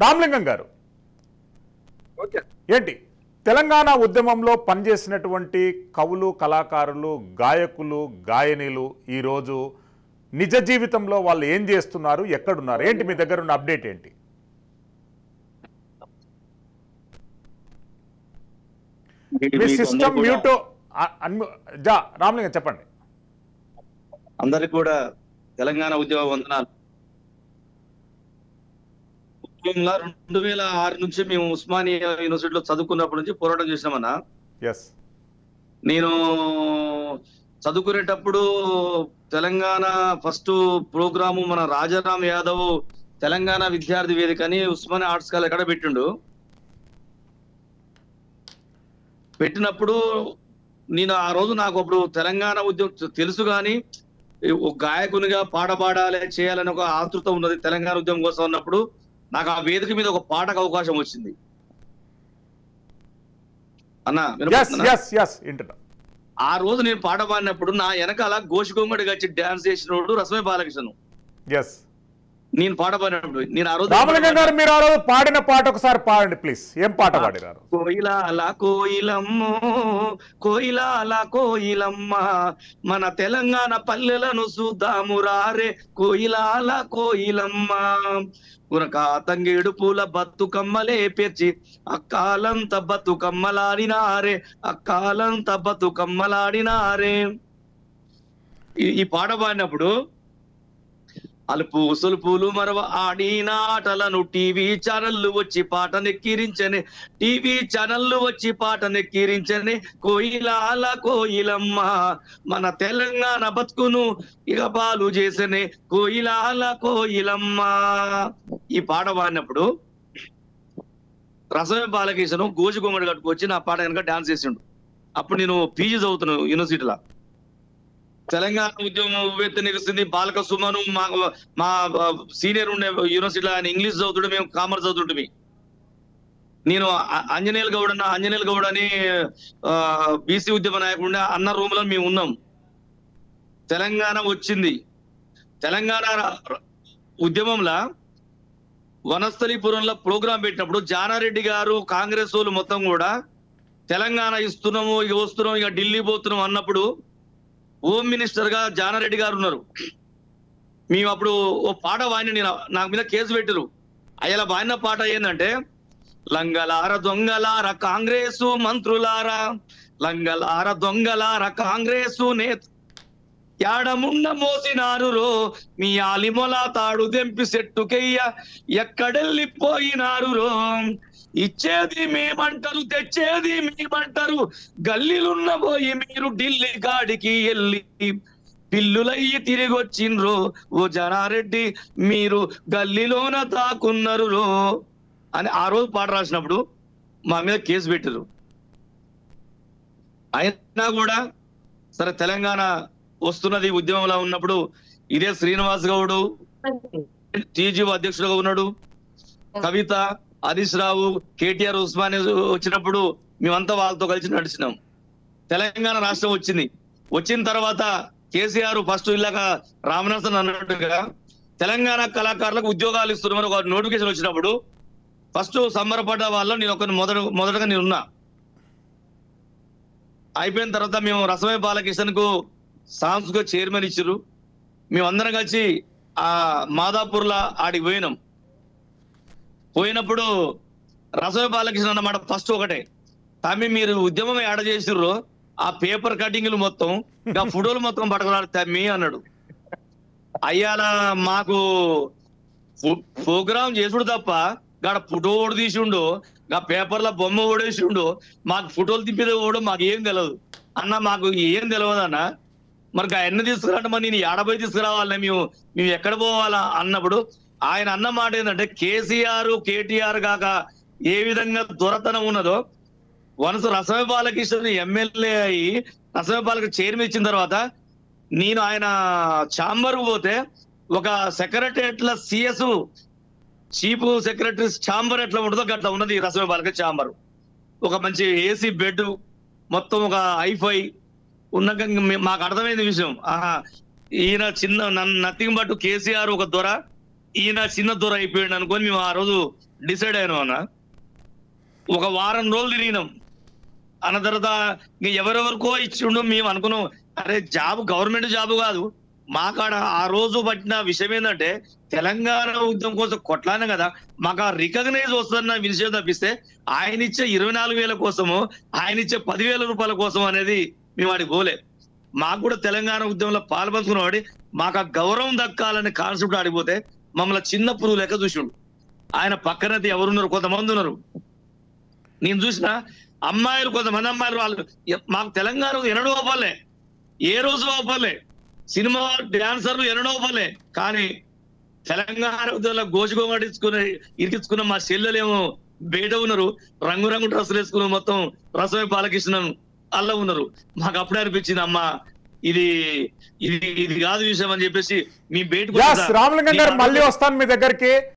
రామలింగం గారు ఓకే ఏంటి తెలంగాణ ఉద్యమంలో పనిచేసినటువంటి కవులు కళాకారులు గాయకులు గాయనీలు ఈరోజు నిజ జీవితంలో వాళ్ళు ఏం చేస్తున్నారు ఎక్కడున్నారు ఏంటి మీ దగ్గర ఉన్న అప్డేట్ ఏంటి మీ మీకు సిస్టమ్ అందరికీ కూడా- మ్యూటో అ- అన్మ్యూ- జా రామలింగం చెప్పండి అందరికి కూడా తెలంగాణ ఉద్యమ వందనాలు ముఖ్యంగా రెండు వేల ఆరు నుంచి మేము ఉస్మానియా యూనివర్సిటీలో చదువుకున్నప్పటి నుంచి పోరాటం చేసినామన్నా ఎస్ నేను చదువుకునేటప్పుడు తెలంగాణ ఫస్ట్ ప్రోగ్రాము మన రాజారాం యాదవ్ తెలంగాణ విద్యార్థి వేదిక అని ఉస్మానియా ఆర్ట్స్ కాలేజ్ ఎక్కడ పెట్టిండు పెట్టినప్పుడు నేను ఆ రోజు నాకు అప్పుడు తెలంగాణ ఉద్యమం తెలుసు కానీ ఒక గాయకునిగా పాట పాడాలి చేయాలని ఒక ఆతృత ఉన్నది తెలంగాణ ఉద్యమం కోసం ఉన్నప్పుడు నాకు ఆ వేదిక మీద ఒక పాటకు అవకాశం వచ్చింది అన్న ఎస్ వినపడుతుందా? ఎస్ ఎస్ వింటున్నా ఆ రోజు నేను పాట పాడినప్పుడు నా వెనకాల గోషికొంగడి వచ్చి డాన్స్ చేసినోడు రసమే బాలకృష్ణ ఎస్ నేను పాట పాడినప్పుడు నేను ఆ రోజు రామలింగం గారు మీరు ఆ రోజు పాడిన పాట ఒకసారి పాడండి ప్లీజ్ ఏం పాట పాడినారు కోయిలాల కోయిలమ్మో కోయిలాల కోయిలమ్మ మన తెలంగాణ పల్లెలను చూద్దాము రారే కోయిలాల కోయిలమ్మ ఉనక తంగేడు పూల బతుకమ్మలే పేర్చి అక్కాలంత బతుకమ్మలాడినారే అక్కాలంత బతుకమ్మలాడినారే ఈ- ఈ పాట పాడినప్పుడు అలుపు సులుపులు మరవ ఆడిన ఆటలను టీవీ ఛానళ్ళు వచ్చి పాట నెక్కిరించని టీవీ ఛానళ్ళు వచ్చి పాట నెక్కిరించని కోయిలాల కోయిలమ్మ మన తెలంగాణ బతుకును ఇక పాలు చేసనే కోయిలాల కోయిలమ్మ ఈ పాట పాడినప్పుడు రసమే బాలకృష్ణ గోజు గుమ్మడి కట్టుకొచ్చి నా పాట కనుక డాన్స్ చేసిండు అప్పుడు నేను పీజీ చదువుతున్నాను యూనివర్సిటీలో తెలంగాణ ఉద్యమం ఉవ్వెత్తు నిలుస్తుంది బాలక సుమను మా మా సీనియర్ ఉండే యూనివర్సిటీలో ఆయన ఇంగ్లీష్ చదువుతుంటే మేము కామర్స్ చదువుతుంటే నేను అ- అంజనేయులు గౌడ్ అన్న అంజనేయులు గౌడ్ అని బీసీ ఉద్యమ నాయకుడు ఉండే అన్న రూమ్ లో మేము ఉన్నాం తెలంగాణ వచ్చింది తెలంగాణ ర- ర- ఉద్యమంలో వనస్థలీపురంలో ప్రోగ్రాం పెట్టినప్పుడు జానారెడ్డి గారు కాంగ్రెస్ వాళ్ళు మొత్తం కూడా తెలంగాణ ఇస్తున్నాము ఇక వస్తున్నాం ఇక ఢిల్లీ పోతున్నాం అన్నప్పుడు హోమ్ మినిస్టర్ గా జానారెడ్డి గారు ఉన్నారు మేము అప్పుడు ఓ పాట వాయిన నేను నాకు మీద కేసు పెట్టరు అయ్యలా వాయిన పాట ఏంటంటే లంగలార దొంగలార కాంగ్రెసు మంత్రులారా లంగలార దొంగలార కాంగ్రెసు నేత యాడముండ మోసినారు రో మీ ఆలిమొల తాడు దెంపి సెట్టుకెయ్య ఎక్కడెళ్ళిపోయినారు రో ఇచ్చేది మేమంటారు తెచ్చేది మేమంటారు గల్లీలున్న పోయి మీరు ఢిల్లీ గాడికి వెళ్ళి పిల్లులయ్యి తిరిగి వచ్చిండ్రో ఓ జనారెడ్డి మీరు గల్లీలోన తాకున్నారు రో అని ఆ రోజు పాట రాసినప్పుడు మా మీద కేసు పెట్టారు అయినా కూడా సరే తెలంగాణ వస్తున్నది ఉద్యమంలో ఉన్నప్పుడు ఇదే శ్రీనివాస్ గౌడు టీజీ అధ్యక్షుడుగా ఉన్నాడు కవిత హరీష్ రావు కేటీఆర్ ఉస్మాని వచ్చినప్పుడు మేమంతా వాళ్ళతో కలిసి నడిచినాం తెలంగాణ రాష్ట్రం వచ్చింది వచ్చిన తర్వాత కేసీఆర్ ఫస్ట్ ఇలాగ రామనాథన్ అన్నట్టుగా తెలంగాణ కళాకారులకు ఉద్యోగాలు ఇస్తున్నామని ఒక నోటిఫికేషన్ వచ్చినప్పుడు ఫస్ట్ సంబరపడ్డ వాళ్ళు నేను ఒక మొదట మొదటగా నేను ఉన్నా అయిపోయిన తర్వాత మేము రసమయ బాలకృష్ణన్ కు సాంస్కృతిక చైర్మన్ ఇచ్చారు మేమందరం కలిసి ఆ మాదాపూర్లో ఆడికి పోయినాం పోయినప్పుడు రసమయ బాలకృష్ణ అన్నమాట ఫస్ట్ ఒకటే తమ్మి మీరు ఉద్యమం ఏడ చేసిర్రు ఆ పేపర్ కటింగ్లు మొత్తం ఇంకా ఫోటోలు మొత్తం పట్టుకున్నారు తమ్మి అన్నాడు అయ్యాల మాకు ప్రోగ్రామ్ చేసుడు తప్ప గాడ ఫోటో ఓడి తీసిండు గా పేపర్ల బొమ్మ ఓడేసిండు మాకు ఫోటోలు తిప్పేది ఓడు మాకు ఏం తెలియదు అన్న మాకు ఏం తెలియదు అన్న మరి ఎన్ని తీసుకురంటే మరి నేను ఏడబై తీసుకురావాలని మేము మేము ఎక్కడ పోవాలా అన్నప్పుడు ఆయన అన్న మాట ఏంటంటే కేసీఆర్ కేటీఆర్ కాక ఏ విధంగా దొరతనం ఉన్నదో వనసు రసమే బాలకృష్ణ ఎమ్మెల్యే అయ్యి రసమే బాలకృష్ణ చైర్మన్ ఇచ్చిన తర్వాత నేను ఆయన ఛాంబర్ పోతే ఒక సెక్రటరియట్ల సిఎస్ చీఫ్ సెక్రటరీ ఛాంబర్ ఎట్లా ఉంటుందో అట్లా ఉన్నది రసమే బాలకృష్ణ ఛాంబర్ ఒక మంచి ఏసీ బెడ్ మొత్తం ఒక ఐఫై ఉన్నాక ఇంక మే- మాకు అర్థమైంది విషయం ఆహా ఈయన చిన్న నథింగ్ బట్ కేసీఆర్ ఒక దొర ఈయన చిన్న దొర అయిపోయాడు అనుకొని మేము ఆ రోజు డిసైడ్ అయినాం అన్న ఒక వారం రోజులు తిరిగినాం అన్న తర్వాత ఇంక ఎవరెవరికో ఇచ్చిండు మేము అనుకున్నాం అరే జాబ్ గవర్నమెంట్ జాబ్ కాదు మా కాడ ఆ రోజు పట్టిన విషయం ఏంటంటే తెలంగాణ ఉద్యమం కోసం కొట్లానే కదా మాకు ఆ రికగ్నైజ్ వస్తుందన్న విషయం తప్పిస్తే ఆయన ఇచ్చే ఇరవై నాలుగు వేల కోసము ఆయన ఇచ్చే పదివేల రూపాయల కోసం అనేది మేము వాడికి పోలే మాకు కూడా తెలంగాణ ఉద్యమంలో పాల్పంచుకున్నవాడి మాకు ఆ గౌరవం దక్కాలనే కాన్సెప్ట్ ఆడిపోతే మమ్మల్ని చిన్న పురుగు లెక్క చూసిండు ఆయన పక్కనైతే ఎవరున్నారు కొంతమంది ఉన్నారు నేను చూసిన అమ్మాయిలు కొంతమంది అమ్మాయిలు వాళ్ళు ఎ- మాకు తెలంగాణ ఎన్నడూ అవ్వలే ఏ రోజు అవ్వలే సినిమా డాన్సర్లు ఎన్నడూ అవ్వలే కానీ తెలంగాణ ఉద్యమంలో గోచుకోమడించుకుని ఇరికించుకున్న మా చెల్లెలేమో బయట ఉన్నారు రంగు రంగు డ్రెస్సులు వేసుకుని మొత్తం రసమే పాలకృష్ణన్ అల్ల ఉన్నారు మాకు అప్పుడే అనిపించింది అమ్మా ఇది ఇది ఇది కాదు విషయం అని చెప్పేసి మీ బయటకు యాస్ వచ్చేసా- రామలింగం గారు మీ మళ్ళీ వస్తాను మీ దగ్గరికి